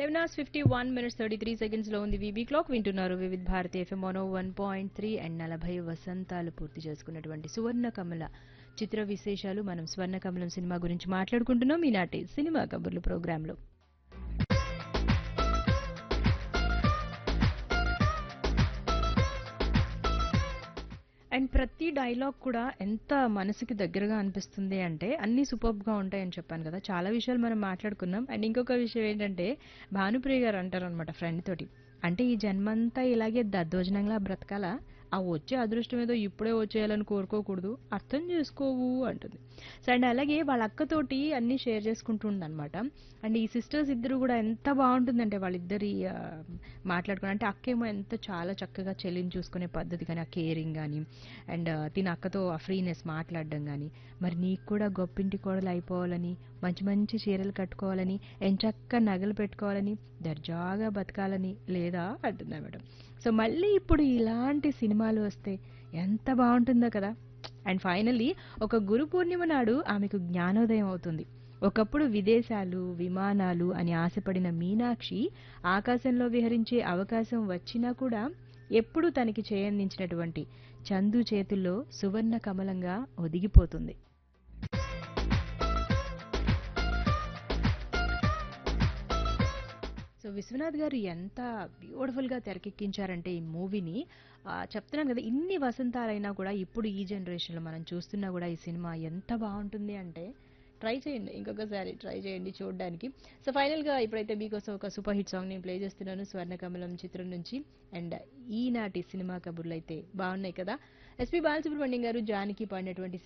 eleven hours fifty one minutes thirty three seconds లో ఉంది VB clock వింటున్నారు Vividh Bharati FM mono one point three and నలభై వసంతాలు పూర్తి చేసుకున్నటువంటి సువర్ణ కమల చిత్ర విశేషాలు మనం స్వర్ణ కమలం సినిమా గురించి మాట్లాడుకుంటున్నాం ఈనాటి సినిమా కబుర్లు ప్రోగ్రాంలో అండ్ ప్రతి డైలాగ్ కూడా ఎంత మనసుకి దగ్గరగా అనిపిస్తుంది అంటే అన్ని సూపర్బ్ గా ఉంటాయని చెప్పాను కదా చాలా విషయాలు మనం మాట్లాడుకున్నాం అండ్ ఇంకొక విషయం ఏంటంటే భానుప్రియ గారు అంటారు అనమాట ఫ్రెండ్ తోటి అంటే ఈ జన్మంతా ఇలాగే దద్దోజనంగా బ్రతకాలా ఆ వచ్చే అదృష్టం ఏదో ఇప్పుడే వచ్చేయాలని కోరుకోకూడదు అర్థం చేసుకోవు అంటుంది సో అండ్ అలాగే వాళ్ళ అక్కతోటి అన్ని షేర్ చేసుకుంటుందన్నమాట అండ్ ఈ సిస్టర్స్ ఇద్దరు కూడా ఎంత బాగుంటుందంటే వాళ్ళిద్దరి ఆ, మాట్లాడుకుని అంటే అక్కేమో ఎంత చాలా చక్కగా చెల్లిని చూసుకునే పద్ధతి కానీ ఆ కేరింగ్ కానీ అండ్ తిన అక్కతో ఆ ఫ్రీనెస్ మాట్లాడడం కానీ మరి నీకు కూడా గొప్పింటి కోడలు అయిపోవాలని మంచి మంచి చీరలు కట్టుకోవాలని ఎంచక్క నగలు పెట్టుకోవాలని దర్జాగా బతకాలని లేదా అంటుందా మేడం సో మళ్ళీ ఇప్పుడు ఇలాంటి సినిమాలు వస్తే ఎంత బాగుంటుందో కదా అండ్ ఫైనల్లీ ఒక గురు పూర్ణిమ నాడు ఆమెకు జ్ఞానోదయం అవుతుంది ఒకప్పుడు విదేశాలు విమానాలు అని ఆశపడిన మీనాక్షి ఆకాశంలో విహరించే అవకాశం వచ్చినా కూడా ఎప్పుడూ తనకి చేయందించినటువంటి చందు చేతుల్లో సువర్ణ కమలంగా ఒదిగిపోతుంది సో విశ్వనాథ్ గారు ఎంత బ్యూటిఫుల్ గా తెరకెక్కించారంటే ఈ మూవీని ఆ, చెప్తున్నాను కదా ఇన్ని వసంతాలైనా కూడా ఇప్పుడు ఈ జనరేషన్ లో మనం చూస్తున్నా కూడా ఈ సినిమా ఎంత బాగుంటుంది అంటే ట్రై చేయండి ఇంకొకసారి ట్రై చేయండి చూడడానికి సో ఫైనల్ గా ఇప్పుడైతే మీకోసం ఒక సూపర్ హిట్ సాంగ్ నేను ప్లే చేస్తున్నాను స్వర్ణకమలం చిత్రం నుంచి అండ్ ఈనాటి సినిమా కబుర్లు అయితే బాగున్నాయి కదా ఎస్పి బాలసుబ్రహ్మణ్యం గారు జానికి పాడినటువంటి